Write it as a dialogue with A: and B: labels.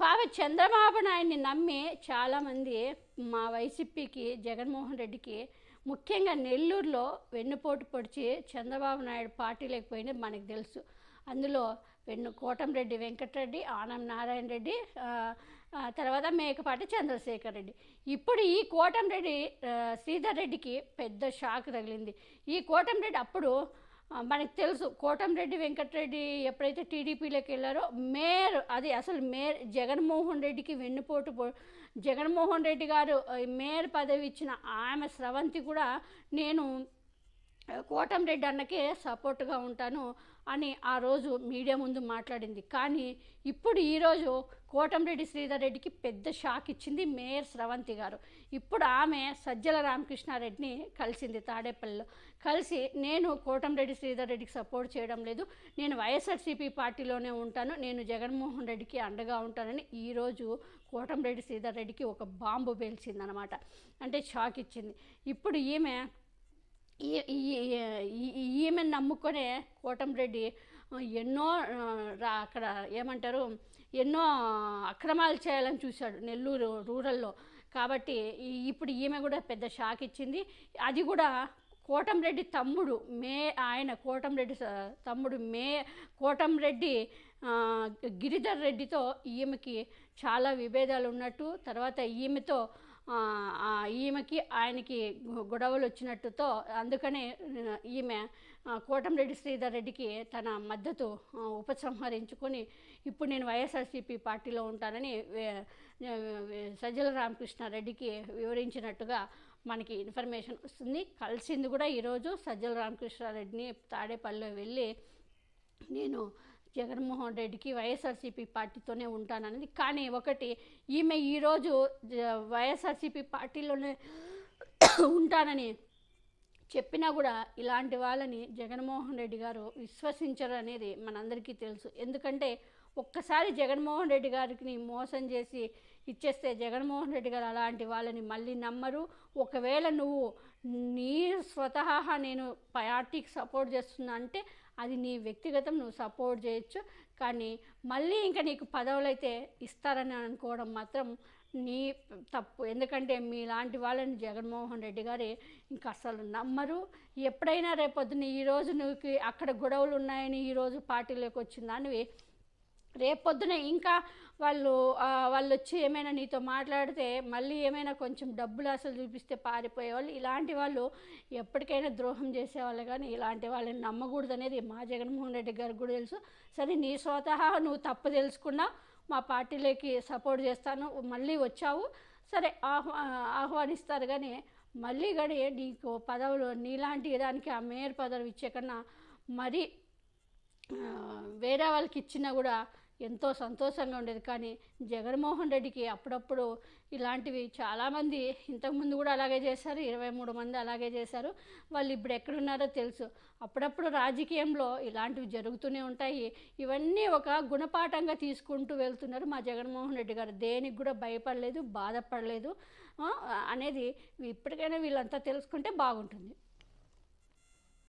A: పాప చంద్రబాబు నాయుడిని నమ్మి చాలామంది మా వైసీపీకి జగన్మోహన్ రెడ్డికి ముఖ్యంగా నెల్లూరులో వెన్నుపోటు పొడిచి చంద్రబాబు నాయుడు పార్టీ లేకపోయినా మనకు తెలుసు అందులో వెన్ను కోటంరెడ్డి వెంకటరెడ్డి ఆనం నారాయణ రెడ్డి ఆ, ఆ, తర్వాత మేకపాటి చంద్రశేఖర్ రెడ్డి ఇప్పుడు ఈ కోటంరెడ్డి ఆ, శ్రీధర్ రెడ్డికి పెద్ద షాక్ తగిలింది ఈ కోటంరెడ్డి అప్పుడు ఆ, మనకు తెలుసు కోటంరెడ్డి వెంకటరెడ్డి ఎప్పుడైతే టీడీపీలోకి వెళ్ళారో మేయర్ అది అసలు మేయర్ జగన్మోహన్ రెడ్డికి వెన్నుపోటు పొ- జగన్మోహన్ రెడ్డి గారు ఆ, మేయర్ పదవి ఇచ్చిన ఆమె స్రవంతి కూడా నేను కోటంరెడ్డి అన్నకే సపోర్ట్గా ఉంటాను అని ఆ రోజు మీడియా ముందు మాట్లాడింది కానీ ఇప్పుడు ఈరోజు కోటంరెడ్డి శ్రీధర్ రెడ్డికి పెద్ద షాక్ ఇచ్చింది మేయర్ స్రవంతి గారు ఇప్పుడు ఆమె సజ్జల రామకృష్ణారెడ్డిని కలిసింది తాడేపల్లిలో కలిసి నేను కోటంరెడ్డి శ్రీధర్ రెడ్డికి సపోర్ట్ చేయడం లేదు నేను వైఎస్ఆర్సీపీ పార్టీలోనే ఉంటాను నేను జగన్మోహన్ రెడ్డికి అండగా ఉంటానని ఈరోజు కోటంరెడ్డి శ్రీధర్ రెడ్డికి ఒక బాంబు పేల్చిందనమాట అంటే షాక్ ఇచ్చింది ఇప్పుడు ఈమె ఈ- ఈ- ఈ- ఈ- ఈమెను నమ్ముకొనే కోటంరెడ్డి ఎన్నో ఆ, రా అక్కడ ఏమంటారు ఎన్నో అక్రమాలు చేయాలని చూశాడు నెల్లూరు రూరల్లో కాబట్టి ఈ- ఇప్పుడు ఈమె కూడా పెద్ద షాక్ ఇచ్చింది అది కూడా కోటంరెడ్డి తమ్ముడు మే ఆయన కోటంరెడ్డి స- తమ్ముడు మే కోటంరెడ్డి ఆ, గిరిధర్ రెడ్డితో ఈమెకి చాలా విభేదాలు ఉన్నట్టు తర్వాత ఈమెతో ఆ, ఆ, ఈమెకి ఆయనకి గొ- గొడవలు వచ్చినట్టుతో అందుకనే ఆ, ఈమె ఆ, కోటంరెడ్డి శ్రీధర్ రెడ్డికి తన మద్దతు ఆ, ఉపసంహరించుకొని ఇప్పుడు నేను వైఎస్ఆర్సీపీ పార్టీలో ఉంటానని వే- వే- సజ్జల రామకృష్ణారెడ్డికి వివరించినట్టుగా మనకి ఇన్ఫర్మేషన్ వస్తుంది కలిసింది కూడా ఈరోజు సజ్జల రామకృష్ణారెడ్డిని తాడేపల్లిలో వెళ్ళి నేను జగన్మోహన్ రెడ్డికి వైఎస్ఆర్సీపీ పార్టీతోనే ఉంటానన్నది కానీ ఒకటి ఈమె ఈరోజు జ- వైఎస్ఆర్సీపీ పార్టీలోనే ఉంటానని చెప్పినా కూడా ఇలాంటి వాళ్ళని జగన్మోహన్ రెడ్డి గారు విశ్వసించరు అనేది మనందరికీ తెలుసు ఎందుకంటే ఒక్కసారి జగన్మోహన్ రెడ్డి గారికి మోసం చేసి ఇచ్చేస్తే జగన్మోహన్ రెడ్డి గారు అలాంటి వాళ్ళని మళ్ళీ నమ్మరు ఒకవేళ నువ్వు నీ స్వతహా నేను పార్టీకి సపోర్ట్ చేస్తున్నా అంటే అది నీ వ్యక్తిగతం నువ్వు సపోర్ట్ చేయొచ్చు కానీ మళ్ళీ ఇంకా నీకు పదవులు అయితే ఇస్తారని అనుకోవడం మాత్రం నీ తప్పు ఎందుకంటే మీలాంటి వాళ్ళని జగన్మోహన్ రెడ్డి గారి ఇంకా అసలు నమ్మరు ఎప్పుడైనా రేపొద్దున ఈరోజు నువ్వు అక్కడ గొడవలు ఉన్నాయని ఈరోజు పార్టీలోకి వచ్చిందానివి రేపొద్దున ఇంకా వాళ్ళు ఆ, వాళ్ళు వచ్చి ఏమైనా నీతో మాట్లాడితే మళ్ళీ ఏమైనా కొంచెం డబ్బులు అసలు చూపిస్తే పారిపోయేవాళ్ళు ఇలాంటి వాళ్ళు ఎప్పటికైనా ద్రోహం చేసేవాళ్ళు కానీ ఇలాంటి వాళ్ళని నమ్మకూడదు అనేది మా జగన్మోహన్ రెడ్డి గారికి కూడా తెలుసు సరే నీ స్వతహా నువ్వు తప్పు తెలుసుకున్నా మా పార్టీలోకి సపోర్ట్ చేస్తాను మళ్ళీ వచ్చావు సరే ఆహ్వా ఆహ్వానిస్తారు కానీ మళ్ళీ కానీ నీకు పదవులు నీలాంటి దానికి ఆ మేయర్ పదవి ఇచ్చే కన్నా మరీ ఆ, వేరే వాళ్ళకి ఇచ్చినా కూడా ఎంతో సంతోషంగా ఉండేది కానీ జగన్మోహన్ రెడ్డికి అప్పుడప్పుడు ఇలాంటివి చాలామంది ఇంతకుముందు కూడా అలాగే చేశారు ఇరవై మూడు మంది అలాగే చేశారు వాళ్ళు ఇప్పుడు ఎక్కడున్నారో తెలుసు అప్పుడప్పుడు రాజకీయంలో ఇలాంటివి జరుగుతూనే ఉంటాయి ఇవన్నీ ఒక గుణపాఠంగా తీసుకుంటూ వెళ్తున్నారు మా జగన్మోహన్ రెడ్డి గారు దేనికి కూడా భయపడలేదు బాధపడలేదు ఆ, అనేది ఇప్పటికైనా వీళ్ళంతా తెలుసుకుంటే బాగుంటుంది